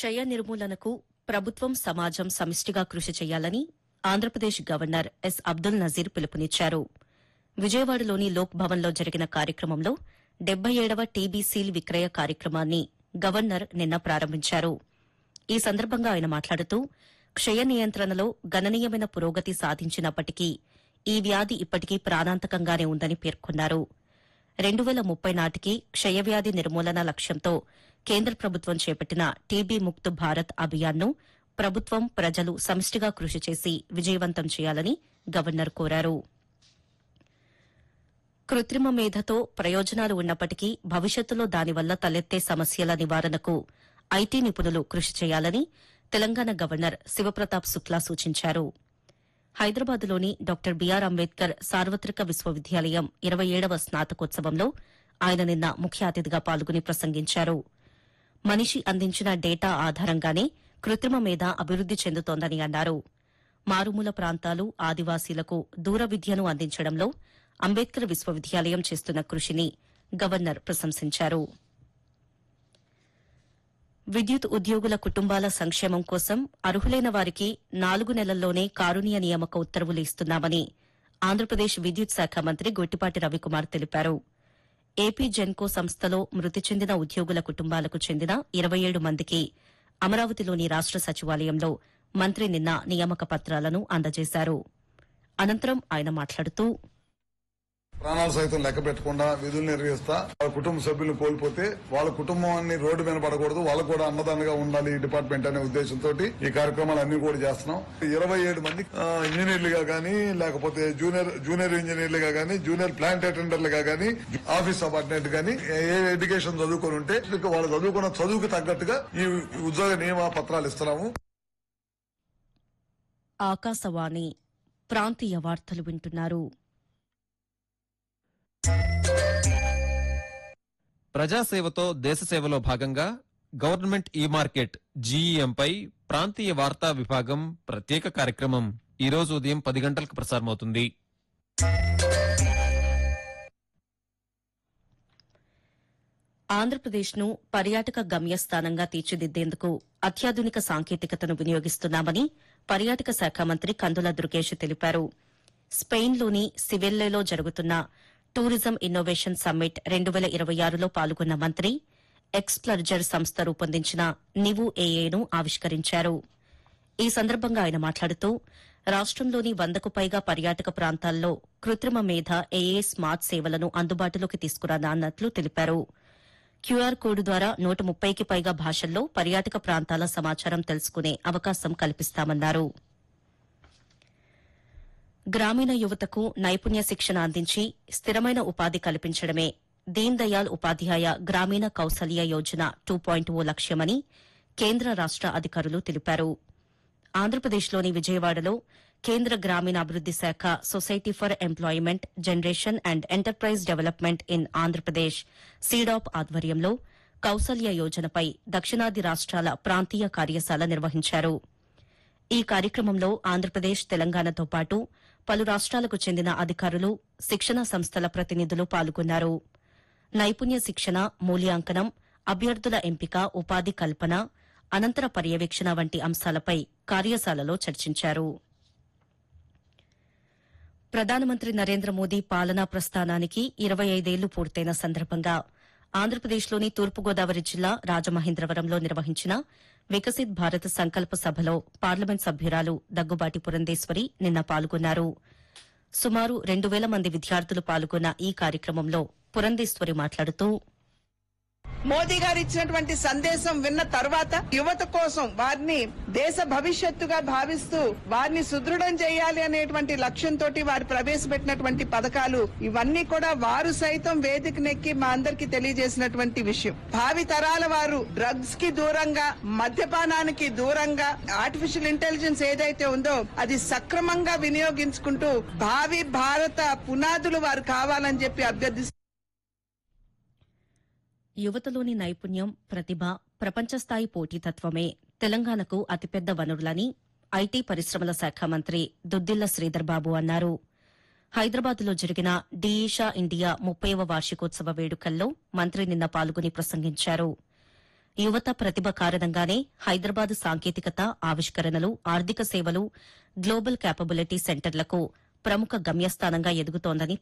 క్షయ నిర్మూలనకు ప్రభుత్వం సమాజం సమిష్టిగా కృషి చేయాలని ఆంధ్రప్రదేశ్ గవర్నర్ ఎస్ అబ్దుల్ నజీర్ పిలుపునిచ్చారు విజయవాడలోని లోక్ భవన్లో జరిగిన కార్యక్రమంలో డెబ్బై ఏడవ టీబీ సీల్ విక్రయ కార్యక్రమాన్ని గవర్నర్ నిన్న ప్రారంభించారు ఈ సందర్భంగా ఆయన మాట్లాడుతూ క్షయ నియంత్రణలో గణనీయమైన పురోగతి సాధించినప్పటికీ ఈ వ్యాధి ఇప్పటికీ ప్రాణాంతకంగానే ఉందని పేర్కొన్నారు రెండు వేల ముప్పై నాటికి క్షయవ్యాధి నిర్మూలన లక్ష్యంతో కేంద్ర ప్రభుత్వం చేపట్టిన టీబీ ముక్త్ భారత్ అభియాన్ను ప్రభుత్వం ప్రజలు సమిష్టిగా కృషి చేసి విజయవంతం చేయాలని గవర్నర్ కోరారు కృత్రిమ మేధతో ప్రయోజనాలు ఉన్నప్పటికీ భవిష్యత్తులో దానివల్ల తలెత్తే సమస్యల నివారణకు ఐటీ నిపుణులు కృషి చేయాలని తెలంగాణ గవర్నర్ శివప్రతాప్ శుక్లా సూచించారు హైదరాబాద్లోని డాక్టర్ బీఆర్ అంబేద్కర్ సార్వత్రిక విశ్వవిద్యాలయం ఇరవై ఏడవ స్నాతకోత్సవంలో ఆయన నిన్న ముఖ్య అతిథిగా పాల్గొని ప్రసంగించారు మనిషి అందించిన డేటా ఆధారంగానే కృత్రిమ మేధ అభివృద్ది చెందుతోందని అన్నారు మారుమూల ప్రాంతాలు ఆదివాసీలకు దూర విద్యను అందించడంలో అంబేద్కర్ విశ్వవిద్యాలయం చేస్తున్న కృషిని గవర్నర్ ప్రశంసించారు విద్యుత్ ఉద్యోగుల కుటుంబాల సంక్షేమం కోసం అర్హులైన వారికి నాలుగు నెలల్లోనే కారుణ్య నియామక ఉత్తర్వులు ఇస్తున్నామని ఆంధ్రప్రదేశ్ విద్యుత్ శాఖ మంత్రి గొట్టిపాటి రవికుమార్ తెలిపారు ఏపీ జెన్కో సంస్థలో మృతి చెందిన ఉద్యోగుల కుటుంబాలకు చెందిన ఇరవై ఏడు మందికి అమరావతిలోని రాష్ట సచివాలయంలో మంత్రి నిన్న నియామక పత్రాలను అందజేశారు అనంతరం ఆయన మాట్లాడుతూ ప్రాణాలు సైతం లెక్క పెట్టకుండా విధులు నిర్వహిస్తా వాళ్ళ కుటుంబ సభ్యులు కోల్పోతే వాళ్ళ కుటుంబాన్ని రోడ్డు మీద పడకూడదు వాళ్ళకు కూడా అన్నదానంగా ఉండాలి ఈ డిపార్ట్మెంట్ అనే ఉద్దేశంతో ఈ కార్యక్రమాలు అన్ని కూడా చేస్తున్నాం ఇరవై ఏడు మంది ఆ, ఇంజనీర్లుగా గానీ లేకపోతే జూనియర్ జూనియర్ ఇంజనీర్లుగా గానీ జూనియర్ ప్లాంట్ అటెండర్లుగా గానీ ఆఫీస్ సబార్డినేట్ గానీ ఏ ఎడ్యుకేషన్ చదువుకొని ఉంటే ఇక వాళ్ళు చదువుకున్న చదువుకు తగ్గట్టుగా ఈ ఉద్యోగ నియమ పత్రాలు ఇస్తున్నాము ఆకాశవాణి ప్రాంతీయ వార్తలు వింటున్నారు ప్రజాసేవతో దేశసేవలో భాగంగా గవర్నమెంట్ ఈ మార్కెట్ జీఈఎంపై ప్రాంతీయ వార్తా విభాగం ప్రత్యేక కార్యక్రమం ఈ రోజు ఉదయం పది గంటలకు ప్రసారమవుతుంది ఆంధ్రప్రదేశ్ను పర్యాటక గమ్యస్థానంగా తీర్చిదిద్దేందుకు అత్యాధునిక సాంకేతికతను వినియోగిస్తున్నామని పర్యాటక శాఖ మంత్రి కందుల దుర్గేష్ తెలిపారు స్పెయిన్లోని సివెల్లేలో జరుగుతున్న టూరిజం ఇన్నోవేషన్ సమ్మిట్ రెండు వేల ఇరవై ఆరులో పాల్గొన్న మంత్రి ఎక్స్ప్లర్జర్ సంస్థ రూపొందించిన నివు ఏఏను ఆవిష్కరించారు ఈ సందర్భంగా ఆయన మాట్లాడుతూ రాష్టంలోని వందకు పైగా పర్యాటక ప్రాంతాల్లో కృత్రిమ మేధ ఏఏ స్మార్ట్ సేవలను అందుబాటులోకి తీసుకురానున్నట్లు తెలిపారు క్యూఆర్ కోడ్ ద్వారా నూట ముప్పైకి పైగా భాషల్లో పర్యాటక ప్రాంతాల సమాచారం తెలుసుకునే అవకాశం కల్పిస్తామన్నారు గ్రామీణ యువతకు నైపుణ్య శిక్షణ అందించి స్థిరమైన ఉపాధి కల్పించడమే Deen Dayal Upadhyaya Grameen Kaushalya Yojana two point O లక్ష్యమని కేంద్ర రాష్ట అధికారులు తెలిపారు ఆంధ్రప్రదేశ్లోని విజయవాడలో కేంద్ర గ్రామీణాభివృద్ది శాఖ society for employment generation and enterprise development in Andhra Pradesh SEEDAP ఆధ్వర్యంలో కౌశల్య యోజనపై దక్షిణాది రాష్ట్రాల ప్రాంతీయ కార్యశాల నిర్వహించారు ఈ కార్యక్రమంలో ఆంధ్రప్రదేశ్ తెలంగాణతో పాటు పలు రాష్ట్రాలకు చెందిన అధికారులు శిక్షణ సంస్థల ప్రతినిధులు పాల్గొన్నారు నైపుణ్య శిక్షణ మూల్యాంకనం అభ్యర్థుల ఎంపిక ఉపాధి కల్పన అనంతర పర్యవేక్షణ వంటి అంశాలపై కార్యశాలలో చర్చించారు ప్రధానమంత్రి నరేంద్ర మోదీ పాలనా ప్రస్థానానికి ఇరవై ఐదేళ్లు పూర్తయిన సందర్భంగా ఆంధ్రప్రదేశ్లోని తూర్పుగోదావరి జిల్లా రాజమహేంద్రవరంలో నిర్వహించిన వికసిత్ భారత్ సంకల్ప సభలో పార్లమెంట్ సభ్యురాలు దగ్గుబాటి పురంధేశ్వరి నిన్న పాల్గొన్నారు సుమారు రెండు వేల మంది విద్యార్థులు పాల్గొన్న ఈ కార్యక్రమంలో పురంధేశ్వరి మాట్లాడుతూ మోదీ గారు ఇచ్చినటువంటి సందేశం విన్న తర్వాత యువత కోసం వారిని దేశ భవిష్యత్తుగా భావిస్తూ వారిని సుదృఢం చేయాలి అనేటువంటి లక్ష్యంతో వారు ప్రవేశపెట్టినటువంటి పథకాలు ఇవన్నీ కూడా వారు సైతం వేదికనెక్కి మా అందరికి తెలియజేసినటువంటి విషయం భావి తరాల వారు డ్రగ్స్ కి దూరంగా మద్యపానానికి దూరంగా ఆర్టిఫిషియల్ ఇంటెలిజెన్స్ ఏదైతే ఉందో అది సక్రమంగా వినియోగించుకుంటూ భావి భారత పునాదులు వారు కావాలని చెప్పి అభ్యర్థిస్తున్నారు యువతలోని నైపుణ్యం ప్రతిభ ప్రపంచస్థాయి పోటీతత్వమే తెలంగాణకు అతిపెద్ద వనరులని ఐటీ పరిశ్రమల శాఖ మంత్రి దుద్దిల్ల శ్రీధర్ బాబు అన్నారు హైదరాబాద్లో జరిగిన డీఈషా ఇండియా ముప్పైవ వార్షికోత్సవ వేడుకల్లో మంత్రి నిన్న పాల్గొని ప్రసంగించారు యువత ప్రతిభ కారణంగానే హైదరాబాద్ సాంకేతికత ఆవిష్కరణలు ఆర్థిక సేవలు గ్లోబల్ క్యాపబిలిటీ సెంటర్లకు ప్రముఖ గమ్యస్థానంగా ఎదుగుతోందని